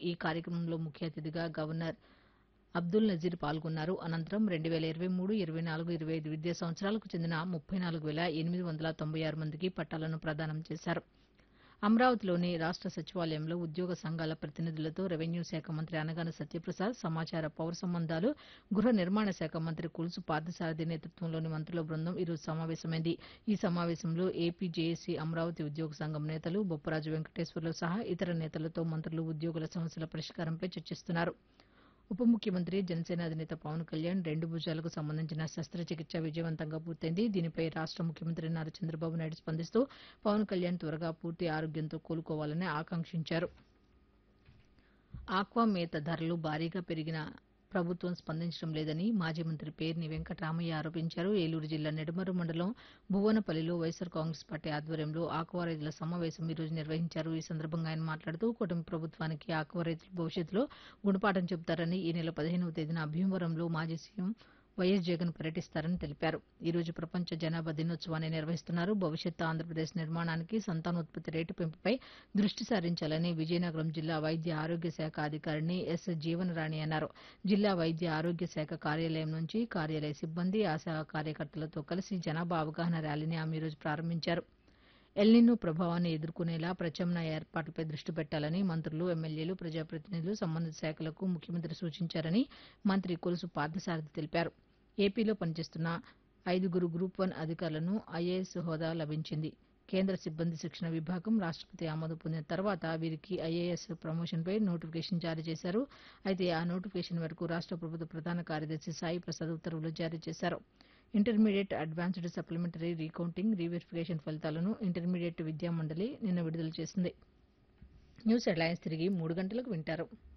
ఈ కార్యక్రమంలో ముఖ్య అతిథిగా గవర్నర్ అబ్దుల్ నజీర్ పాల్గొన్నారు అనంతరం రెండు వేల ఇరవై మూడు ఇరవై నాలుగు ఇరవై ఐదు విద్యా సంవత్సరాలకు చెందిన ముప్పై నాలుగు వేల ఎనిమిది వందల తొంభై ఆరు మందికి పట్టాలను ప్రదానం చేశారు అమరావతిలోని రాష్ట సచివాలయంలో ఉద్యోగ సంఘాల ప్రతినిధులతో రెవెన్యూ శాఖ మంత్రి అనగాన సత్యప్రసాద్ సమాచార పౌర సంబంధాలు గృహ నిర్మాణ శాఖ మంత్రి కొలుసు పార్థసారథి నేతృత్వంలోని మంత్రుల బృందం ఈరోజు సమావేశమైంది ఈ సమావేశంలో ఏపీ జేఏసీ అమరావతి ఉద్యోగ సంఘం నేతలు బొప్పరాజు వెంకటేశ్వర్లు సహా ఇతర నేతలతో మంత్రులు ఉద్యోగుల సమస్యల పరిష్కారంపై చర్చిస్తున్నారు ఉప ముఖ్యమంత్రి జనసేన అధినేత పవన్ కళ్యాణ్ రెండు భుజాలకు సంబంధించిన శస్త్రచికిత్స విజయవంతంగా పూర్తయింది దీనిపై రాష్ట ముఖ్యమంత్రి నారా చంద్రబాబు నాయుడు స్పందిస్తూ పవన్ కళ్యాణ్ త్వరగా పూర్తి ఆరోగ్యంతో కోలుకోవాలని ఆకాంక్షించారు ఆక్వా మేత ధరలు భారీగా పెరిగిన ప్రభుత్వం స్పందించడం లేదని మాజీ మంత్రి పేర్ని వెంకటరామయ్య ఆరోపించారు ఏలూరు జిల్లా నెడమరు మండలం భువనపల్లిలో వైఎస్సార్ కాంగ్రెస్ పార్టీ ఆధ్వర్యంలో ఆక్వా రైతుల సమావేశం ఈ రోజు నిర్వహించారు ఈ సందర్భంగా ఆయన మాట్లాడుతూ కూటమి ప్రభుత్వానికి ఆక్వా రైతులు భవిష్యత్తులో గుణపాఠం చెబుతారని ఈ నెల పదిహేనవ తేదీన భీమవరంలో మాజీ సీఎం వైఎస్ జగన్ పర్యటిస్తారని తెలిపారు ఈ రోజు ప్రపంచ జనాభా దినోత్సవాన్ని నిర్వహిస్తున్నారు భవిష్యత్ ఆంధ్రప్రదేశ్ నిర్మాణానికి సంతానోత్పత్తి రేటు పెంపుపై దృష్టి సారించాలని విజయనగరం జిల్లా వైద్య ఆరోగ్య శాఖ అధికారిని ఎస్ జీవనరాణి అన్నారు జిల్లా వైద్య ఆరోగ్య శాఖ కార్యాలయం నుంచి కార్యాలయ సిబ్బంది ఆశా కార్యకర్తలతో కలిసి జనాభా అవగాహన ర్యాలీని ఆమె ఈరోజు ప్రారంభించారు ఎల్నినో ప్రభావాన్ని ఎదుర్కొనేలా ప్రత్యామ్నాయ ఏర్పాట్లపై దృష్టి పెట్టాలని మంత్రులు ఎమ్మెల్యేలు ప్రజాప్రతినిధులు సంబంధిత శాఖలకు ముఖ్యమంత్రి సూచించారని మంత్రి కొలుసు పార్థసారథి తెలిపారు ఏపీలో పనిచేస్తున్న ఐదుగురు గ్రూప్ వన్ అధికారులను ఐఏఎస్ హోదా లభించింది కేంద్ర సిబ్బంది శిక్షణ విభాగం రాష్టపతి ఆమోదం పొందిన తర్వాత వీరికి ఐఏఎస్ ప్రమోషన్పై నోటిఫికేషన్ జారీ చేశారు అయితే ఆ నోటిఫికేషన్ వరకు రాష్ట ప్రభుత్వ ప్రధాన కార్యదర్శి సాయి ప్రసాద్ ఉత్తర్వులు జారీ చేశారు intermediate advanced supplementary recounting reverification ఫలితాలను ఇంటర్మీడియట్ విద్యా మండలి నిన్న విడుదల చేసింది న్యూస్ హెడ్లైన్స్ తిరిగి మూడు గంటలకు వింటారు